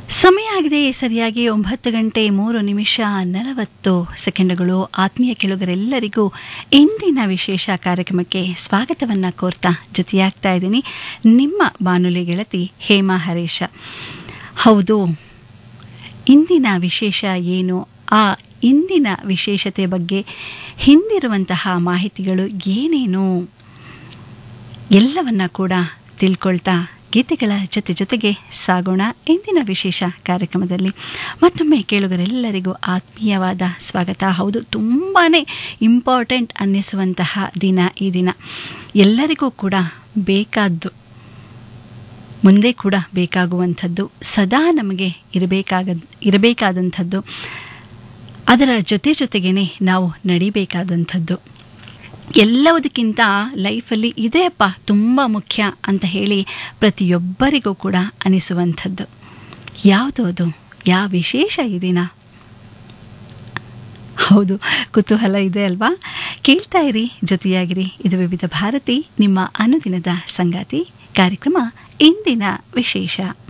ಸಮಯ ಆಗಿದೆ ಸರಿಯಾಗಿ ಒಂಬತ್ತು ಗಂಟೆ ಮೂರು ನಿಮಿಷ ನಲವತ್ತು ಸೆಕೆಂಡುಗಳು ಆತ್ಮೀಯ ಕೆಳುಗರೆಲ್ಲರಿಗೂ ಇಂದಿನ ವಿಶೇಷ ಕಾರ್ಯಕ್ರಮಕ್ಕೆ ಸ್ವಾಗತವನ್ನು ಕೋರ್ತಾ ಜೊತೆಯಾಗ್ತಾ ಇದ್ದೀನಿ ನಿಮ್ಮ ಬಾನುಲಿ ಗೆಳತಿ ಹೇಮಾ ಹರೀಶ ಹೌದು ಇಂದಿನ ವಿಶೇಷ ಏನು ಆ ಇಂದಿನ ವಿಶೇಷತೆ ಬಗ್ಗೆ ಹಿಂದಿರುವಂತಹ ಮಾಹಿತಿಗಳು ಏನೇನು ಎಲ್ಲವನ್ನ ಕೂಡ ತಿಳ್ಕೊಳ್ತಾ ಗೀತೆಗಳ ಜೊತೆ ಜೊತೆಗೆ ಸಾಗೋಣ ಇಂದಿನ ವಿಶೇಷ ಕಾರ್ಯಕ್ರಮದಲ್ಲಿ ಮತ್ತೊಮ್ಮೆ ಕೇಳುಗರೆಲ್ಲರಿಗೂ ಆತ್ಮೀಯವಾದ ಸ್ವಾಗತ ಹೌದು ತುಂಬಾ ಇಂಪಾರ್ಟೆಂಟ್ ಅನ್ನಿಸುವಂತಹ ದಿನ ಈ ದಿನ ಎಲ್ಲರಿಗೂ ಕೂಡ ಬೇಕಾದ್ದು ಮುಂದೆ ಕೂಡ ಬೇಕಾಗುವಂಥದ್ದು ಸದಾ ನಮಗೆ ಇರಬೇಕಾಗ ಇರಬೇಕಾದಂಥದ್ದು ಅದರ ಜೊತೆ ಜೊತೆಗೇ ನಾವು ನಡಿಬೇಕಾದಂಥದ್ದು ಎಲ್ಲವುದಕ್ಕಿಂತ ಲೈಫಲ್ಲಿ ಇದೆಯಪ್ಪ ತುಂಬ ಮುಖ್ಯ ಅಂತ ಹೇಳಿ ಪ್ರತಿಯೊಬ್ಬರಿಗೂ ಕೂಡ ಅನಿಸುವಂಥದ್ದು ಯಾವುದು ಅದು ಯಾವ ವಿಶೇಷ ಈ ದಿನ ಹೌದು ಕುತೂಹಲ ಇದೆ ಅಲ್ವಾ ಕೇಳ್ತಾ ಇರಿ ಜೊತೆಯಾಗಿರಿ ಇದು ವಿವಿಧ ಭಾರತಿ ನಿಮ್ಮ ಅನುದಿನದ ಸಂಗಾತಿ ಕಾರ್ಯಕ್ರಮ ಇಂದಿನ ವಿಶೇಷ